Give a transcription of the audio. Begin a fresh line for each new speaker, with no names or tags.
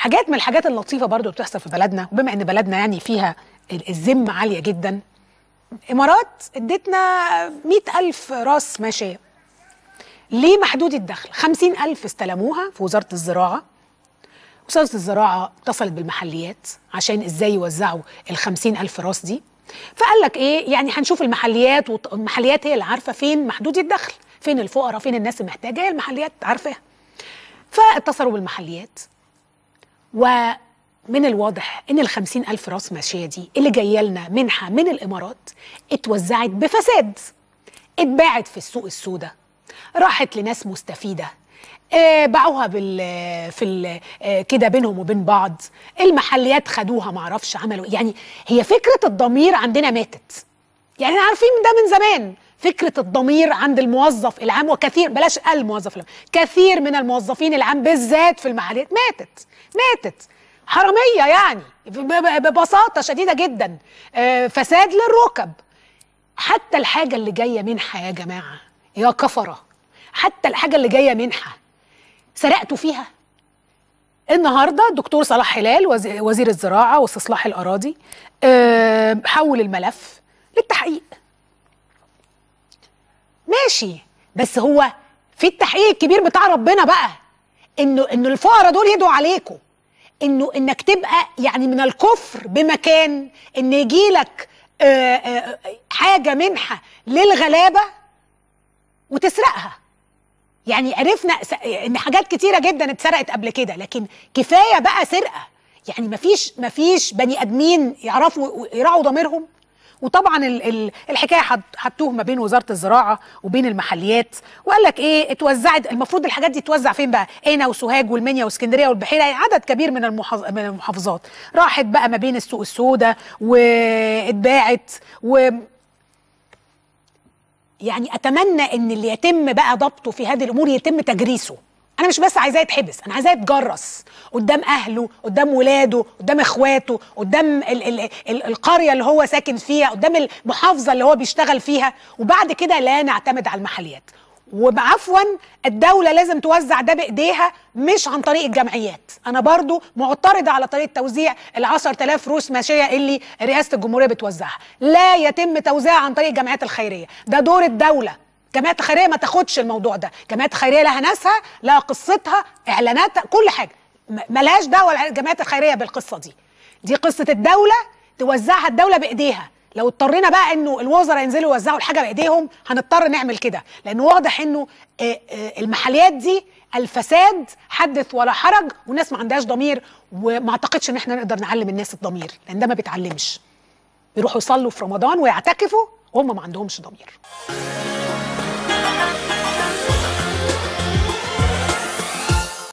حاجات من الحاجات اللطيفه برضو بتحصل في بلدنا بما ان بلدنا يعني فيها ال- الذمه عاليه جدا الامارات ادتنا مئة ألف راس ماشيه ليه محدود الدخل خمسين ألف استلموها في وزاره الزراعه وزاره الزراعه اتصلت بالمحليات عشان ازاي يوزعوا ال ألف راس دي فقال لك ايه يعني هنشوف المحليات والمحليات هي اللي عارفه فين محدود الدخل فين الفقراء فين الناس المحتاجه هي المحليات عارفاها فاتصلوا بالمحليات ومن الواضح ان ال ألف راس ماشيه دي اللي جايه لنا منحه من الامارات اتوزعت بفساد اتباعت في السوق السوداء راحت لناس مستفيده آه باعوها بال في ال- آه كده بينهم وبين بعض المحليات خدوها معرفش عملوا إيه. يعني هي فكره الضمير عندنا ماتت يعني احنا عارفين ده من زمان فكرة الضمير عند الموظف العام وكثير بلاش الموظف العام كثير من الموظفين العام بالذات في المحليات ماتت ماتت حرامية يعني ب- ب- ببساطة شديدة جدا آه، فساد للركب حتى الحاجة اللي جاية منحة يا جماعة يا كفرة حتى الحاجة اللي جاية منحة سرقتوا فيها النهارده الدكتور صلاح هلال وزي- وزير الزراعه واستصلاح الاراضي آه، حول الملف للتحقيق ماشي بس هو في التحقيق الكبير بتاع ربنا بقى انه انه الفقراء دول يدعوا عليكم انه انك تبقى يعني من الكفر بمكان ان يجي لك حاجه منحه للغلابه وتسرقها يعني عرفنا س- ان حاجات كتيره جدا اتسرقت قبل كده لكن كفايه بقى سرقه يعني مفيش مفيش بني ادمين يعرفوا يراعوا ضميرهم وطبعا ال ال الحكايه حط- حطوه ما بين وزاره الزراعه وبين المحليات وقال لك ايه اتوزعت المفروض الحاجات دي توزع فين بقى؟ هنا وسوهاج والمنيا واسكندريه والبحيره يعني عدد كبير من المحافظ من المحافظات راحت بقى ما بين السوق السوداء واتباعت و يعني اتمنى ان اللي يتم بقى ضبطه في هذه الامور يتم تجريسه انا مش بس عايزاه يتحبس انا عايزاه يتجرس قدام اهله قدام ولاده قدام اخواته قدام ال ال ال القريه اللي هو ساكن فيها قدام المحافظه اللي هو بيشتغل فيها وبعد كده لا نعتمد على المحليات وعفوا الدولة لازم توزع ده بإيديها مش عن طريق الجمعيات أنا برضو معترضة على طريقة توزيع ال 10000 روس ماشية اللي رئاسة الجمهورية بتوزعها لا يتم توزيعها عن طريق الجمعيات الخيرية ده دور الدولة الجمعيات الخيرية ما تاخدش الموضوع ده الجمعيات الخيرية لها ناسها لها قصتها إعلاناتها كل حاجة م- ملهاش دعوة الجمعيات الخيرية بالقصة دي دي قصة الدولة توزعها الدولة بإيديها لو اضطرينا بقى انه الوزراء ينزلوا يوزعوا الحاجه بايديهم هنضطر نعمل كده لان واضح انه آه، آه، المحليات دي الفساد حدث ولا حرج والناس ما عندهاش ضمير وما اعتقدش ان احنا نقدر نعلم الناس الضمير لان ده ما بيتعلمش بيروحوا يصلوا في رمضان ويعتكفوا وهم ما عندهمش ضمير